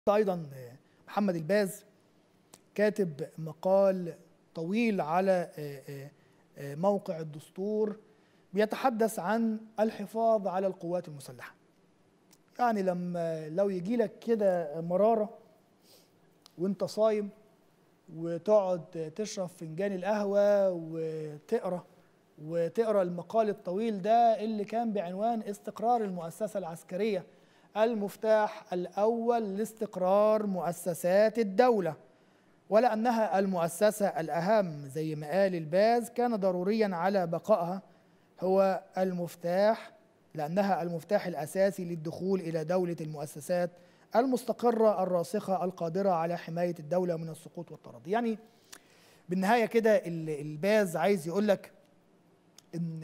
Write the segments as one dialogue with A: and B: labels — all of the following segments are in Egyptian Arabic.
A: ايضا محمد الباز كاتب مقال طويل على موقع الدستور بيتحدث عن الحفاظ على القوات المسلحه يعني لما لو يجي لك كده مراره وانت صايم وتقعد تشرب فنجان القهوه وتقرا وتقرا المقال الطويل ده اللي كان بعنوان استقرار المؤسسه العسكريه المفتاح الاول لاستقرار مؤسسات الدوله ولانها المؤسسه الاهم زي ما قال الباز كان ضروريا على بقائها هو المفتاح لانها المفتاح الاساسي للدخول الى دوله المؤسسات المستقره الراسخه القادره على حمايه الدوله من السقوط والتراضي يعني بالنهايه كده الباز عايز يقول لك ان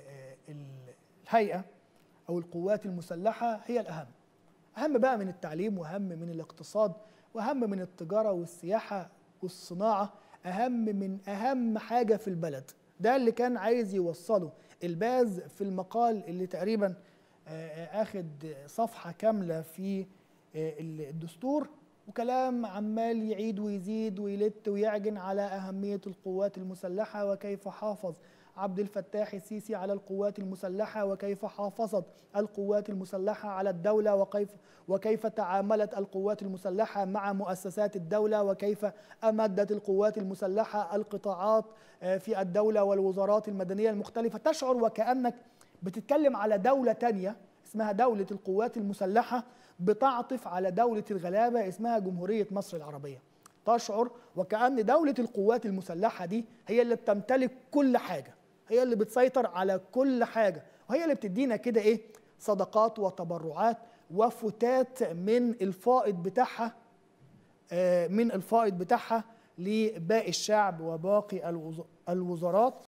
A: الهيئه او القوات المسلحه هي الاهم اهم بقى من التعليم واهم من الاقتصاد واهم من التجاره والسياحه والصناعه اهم من اهم حاجه في البلد ده اللي كان عايز يوصله الباز في المقال اللي تقريبا اخد صفحه كامله في الدستور وكلام عمال يعيد ويزيد ويلت ويعجن على اهميه القوات المسلحه وكيف حافظ عبد الفتاح السيسي على القوات المسلحة وكيف حافظت القوات المسلحة على الدولة وكيف وكيف تعاملت القوات المسلحة مع مؤسسات الدولة وكيف أمدت القوات المسلحة القطاعات في الدولة والوزارات المدنية المختلفة تشعر وكأنك بتتكلم على دولة تانية اسمها دولة القوات المسلحة بتعطف على دولة الغلابة اسمها جمهورية مصر العربية تشعر وكأن دولة القوات المسلحة دي هي اللي بتمتلك كل حاجة هي اللي بتسيطر على كل حاجة وهي اللي بتدينا كده ايه صدقات وتبرعات وفتات من الفائض بتاعها من الفائض بتاعها لباقي الشعب وباقي الوزارات